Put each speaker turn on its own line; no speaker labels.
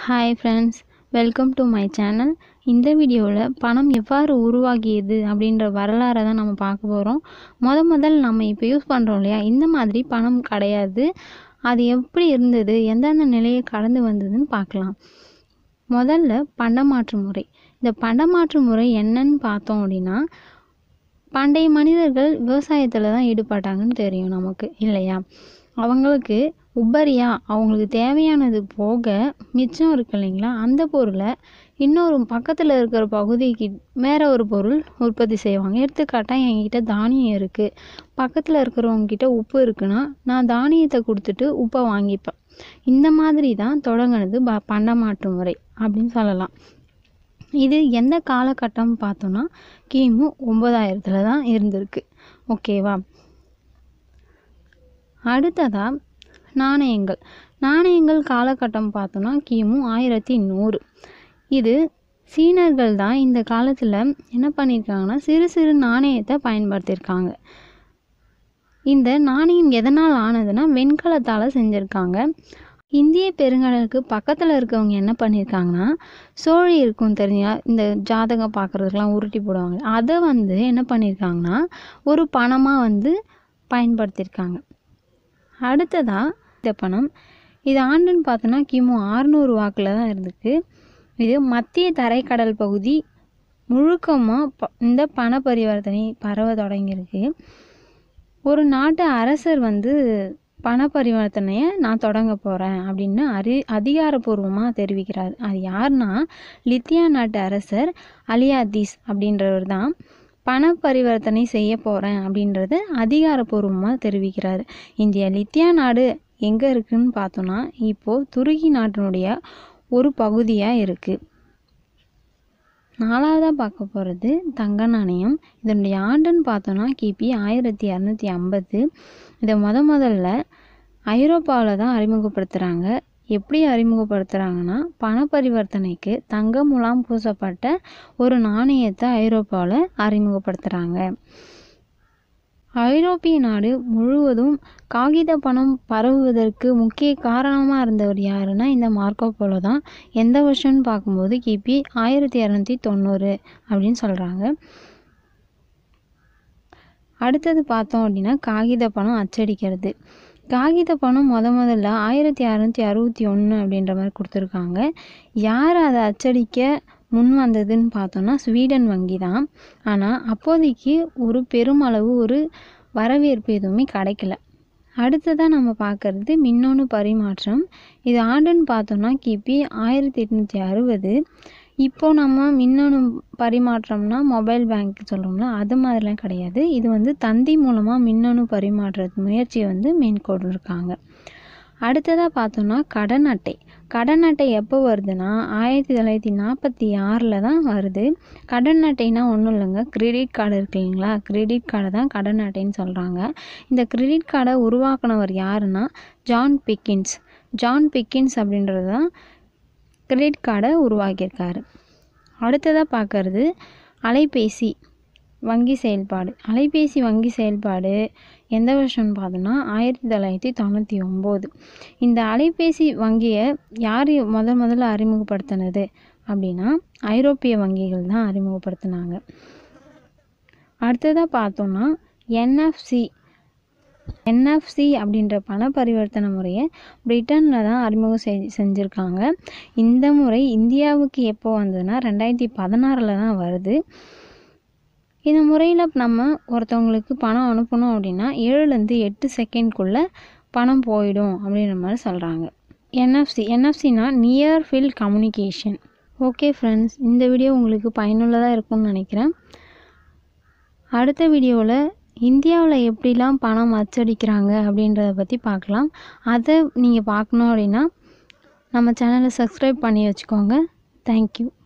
hi friends welcome to my channel இந்த வீடியோவில் பணம் எவ்வாறு உருவாகியது அப்படின்ற வரலாறை தான் நம்ம பார்க்க போகிறோம் முத முதல் நம்ம இப்போ யூஸ் பண்ணுறோம் இல்லையா இந்த மாதிரி பணம் கிடையாது அது எப்படி இருந்தது எந்தெந்த நிலையை கடந்து வந்ததுன்னு பார்க்கலாம் முதல்ல பண்டமாற்று முறை இந்த பண்டமாற்று முறை என்னன்னு பார்த்தோம் அப்படின்னா பண்டைய மனிதர்கள் விவசாயத்தில் தான் ஈடுபட்டாங்கன்னு தெரியும் நமக்கு இல்லையா அவங்களுக்கு உபரியா அவங்களுக்கு தேவையானது போக மிச்சம் இருக்கு இல்லைங்களா அந்த பொருளை இன்னொரு பக்கத்தில் இருக்கிற பகுதிக்கு வேற ஒரு பொருள் உற்பத்தி செய்வாங்க எடுத்துக்காட்டாக என்கிட்ட தானியம் இருக்குது பக்கத்தில் இருக்கிறவங்க கிட்ட உப்பு இருக்குன்னா நான் தானியத்தை கொடுத்துட்டு உப்பை வாங்கிப்பேன் இந்த மாதிரி தான் தொடங்கினது ப பண்டமாற்று முறை அப்படின்னு சொல்லலாம் இது எந்த காலகட்டம் பார்த்தோன்னா கிமு ஒம்பதாயிரத்தில் தான் இருந்திருக்கு ஓகேவா அடுத்ததா நாணயங்கள் நாணயங்கள் காலகட்டம் பார்த்தோன்னா கிமு ஆயிரத்தி நூறு இது சீனர்கள் தான் இந்த காலத்தில் என்ன பண்ணியிருக்காங்கன்னா சிறு சிறு நாணயத்தை பயன்படுத்தியிருக்காங்க இந்த நாணயம் எதனால் ஆனதுன்னா வெண்கலத்தால் செஞ்சுருக்காங்க இந்திய பெருங்கடலுக்கு பக்கத்தில் இருக்கவங்க என்ன பண்ணியிருக்காங்கன்னா சோழி இருக்கும் தெரிஞ்சா இந்த ஜாதகம் பார்க்குறதுக்கெலாம் உருட்டி போடுவாங்க அதை வந்து என்ன பண்ணியிருக்காங்கன்னா ஒரு பணமாக வந்து பயன்படுத்தியிருக்காங்க அடுத்ததாக இந்த பணம் இது ஆண்டுன்னு பார்த்தோன்னா கிமு ஆறுநூறு வாக்கில் தான் இருந்துக்கு இது மத்திய தரைக்கடல் பகுதி முழுக்கமாக ப இந்த பண பரிவர்த்தனை பரவ தொடங்கியிருக்கு ஒரு நாட்டு அரசர் வந்து பண பரிவர்த்தனையை நான் தொடங்க போகிறேன் அப்படின்னு அறி அதிகாரப்பூர்வமாக தெரிவிக்கிறார் அது யாருன்னா லித்தியா நாட்டு அரசர் அலியாதீஸ் அப்படின்றவர் தான் பண பரிவர்த்தனை செய்ய போகிறேன் அப்படின்றது அதிகாரப்பூர்வமாக தெரிவிக்கிறார் இந்த லித்தியா நாடு எங்கே இருக்குன்னு பார்த்தோன்னா இப்போது துருக்கி நாட்டினுடைய ஒரு பகுதியாக இருக்குது நாலாவதாக பார்க்க போகிறது தங்க நாணயம் இதனுடைய ஆண்டுன்னு பார்த்தோன்னா கிபி ஆயிரத்தி இரநூத்தி ஐம்பது இதை முத முதல்ல ஐரோப்பாவில் தான் அறிமுகப்படுத்துகிறாங்க எப்படி அறிமுகப்படுத்துகிறாங்கன்னா பண பரிவர்த்தனைக்கு தங்க முலாம் பூசப்பட்ட ஒரு நாணயத்தை ஐரோப்பாவில் அறிமுகப்படுத்துகிறாங்க ஐரோப்பிய நாடு முழுவதும் காகித பணம் பரவுவதற்கு முக்கிய காரணமாக இருந்தவர் யாருன்னா இந்த மார்க்கோ போலோ தான் எந்த வருஷம்னு பார்க்கும்போது கிபி ஆயிரத்தி இரநூத்தி தொண்ணூறு அப்படின்னு சொல்கிறாங்க அடுத்தது பார்த்தோம் அப்படின்னா காகித பணம் அச்சடிக்கிறது காகித பணம் முத முதல்ல ஆயிரத்தி அறநூற்றி அறுபத்தி ஒன்று அப்படின்ற மாதிரி கொடுத்துருக்காங்க யார் அதை அச்சடிக்க முன் வந்ததுன்னு பார்த்தோன்னா ஸ்வீடன் வங்கி தான் ஆனால் அப்போதைக்கு ஒரு பெருமளவு ஒரு வரவேற்பு எதுவுமே கிடைக்கல அடுத்ததாக நம்ம பார்க்குறது மின்னணு பரிமாற்றம் இது ஆண்டுன்னு பார்த்தோன்னா கிபி ஆயிரத்தி எட்நூற்றி அறுபது இப்போது நம்ம மின்னணு பரிமாற்றம்னா மொபைல் பேங்க் சொல்கிறோம்ல அது மாதிரிலாம் கிடையாது இது வந்து தந்தி மூலமாக மின்னணு பரிமாற்ற முயற்சியை வந்து மேற்கொண்டிருக்காங்க அடுத்ததாக பார்த்தோன்னா கடன் அட்டை கடன் அட்டை எப்போ வருதுன்னா ஆயிரத்தி தொள்ளாயிரத்தி நாற்பத்தி ஆறில் தான் வருது கடன் அட்டைனா ஒன்றும் இல்லைங்க கிரெடிட் கார்டு இருக்கு இல்லைங்களா கிரெடிட் கார்டை தான் கடன் அட்டைன்னு சொல்கிறாங்க இந்த கிரெடிட் கார்டை உருவாக்குனவர் யாருன்னா ஜான் பிக்கின்ஸ் ஜான் பிக்கின்ஸ் அப்படின்றது தான் கிரெடிட் கார்டை உருவாக்கியிருக்காரு அடுத்ததாக பார்க்கறது அலைபேசி வங்கி செயல்பாடு அலைபேசி வங்கி செயல்பாடு எந்த வருஷம்னு பார்த்தோன்னா ஆயிரத்தி தொள்ளாயிரத்தி தொண்ணூற்றி ஒம்பது இந்த அலைபேசி வங்கியை யார் முத முதல்ல அறிமுகப்படுத்தினது அப்படின்னா ஐரோப்பிய வங்கிகள் தான் அறிமுகப்படுத்தினாங்க அடுத்ததாக பார்த்தோன்னா என்எஃப்சி என்எஃப்சி அப்படின்ற பண பரிவர்த்தனை முறையை பிரிட்டனில் தான் அறிமுகம் செய் செஞ்சுருக்காங்க இந்த முறை இந்தியாவுக்கு எப்போ வந்ததுன்னா ரெண்டாயிரத்தி பதினாறில் தான் வருது இந்த முறையில் நம்ம ஒருத்தவங்களுக்கு பணம் அனுப்பணும் அப்படின்னா ஏழுலேருந்து எட்டு செகண்ட்குள்ளே பணம் போயிடும் அப்படின்ற மாதிரி சொல்கிறாங்க என்எஃப்சி என்எஃப்சினா near field communication okay friends இந்த வீடியோ உங்களுக்கு பயனுள்ளதாக இருக்கும்னு நினைக்கிறேன் அடுத்த வீடியோவில் இந்தியாவில் எப்படிலாம் பணம் அச்சடிக்கிறாங்க அப்படின்றத பற்றி பார்க்கலாம் அதை நீங்கள் பார்க்கணும் அப்படின்னா நம்ம சேனலை சப்ஸ்கிரைப் பண்ணி வச்சுக்கோங்க தேங்க்யூ